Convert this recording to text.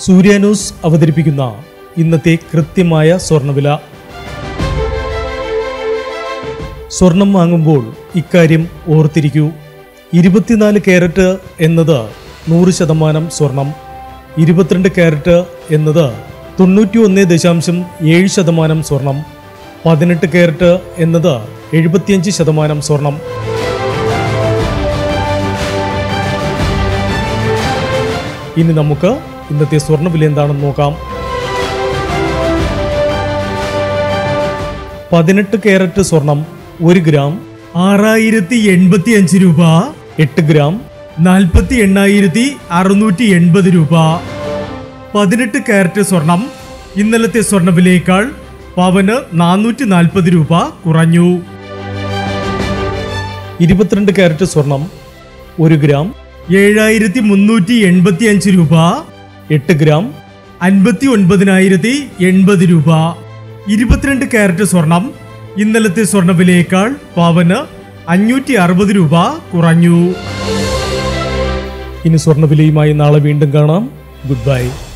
സൂര്യ news അവതരിപ്പിക്കുന്ന ഇന്നത്തെ കൃത്യമായ സ്വർണ്ണവില സ്വർണം വാങ്ങുമ്പോൾ ഇക്കാര്യം ഓർത്തിരിക്കൂ ഇരുപത്തിനാല് ക്യാരറ്റ് എന്നത് നൂറ് ശതമാനം സ്വർണം ഇരുപത്തിരണ്ട് ക്യാരറ്റ് എന്നത് തൊണ്ണൂറ്റി ഒന്ന് ദശാംശം ഏഴ് ശതമാനം സ്വർണം പതിനെട്ട് ക്യാരറ്റ് എന്നത് എഴുപത്തിയഞ്ച് ശതമാനം സ്വർണം ഇനി നമുക്ക് ഇന്നത്തെ സ്വർണ്ണവില എന്താണെന്ന് നോക്കാം പതിനെട്ട് ക്യാരറ്റ് സ്വർണം ഒരു ഗ്രാം ആറായിരത്തി എൺപത്തി അഞ്ച് രൂപ എട്ട് ഗ്രാം നാൽപ്പത്തി എണ്ണായിരത്തി അറുന്നൂറ്റി എൺപത് രൂപ പതിനെട്ട് ക്യാരറ്റ് സ്വർണം ഇന്നലത്തെ സ്വർണ്ണവിലയേക്കാൾ പവന് നാനൂറ്റി നാൽപ്പത് രൂപ കുറഞ്ഞു ഇരുപത്തിരണ്ട് ക്യാരറ്റ് സ്വർണം ഒരു ഗ്രാം ഏഴായിരത്തി മുന്നൂറ്റി എൺപത്തി അഞ്ച് രൂപ എട്ട് ഗ്രാം അൻപത്തി ഒൻപതിനായിരത്തി എൺപത് രൂപ ഇരുപത്തിരണ്ട് ക്യാരറ്റ് സ്വർണം ഇന്നലത്തെ സ്വർണ്ണവിലയേക്കാൾ പവന് അഞ്ഞൂറ്റി അറുപത് രൂപ കുറഞ്ഞു ഇനി സ്വർണ്ണവിലയുമായി നാളെ വീണ്ടും കാണാം ഗുഡ് ബൈ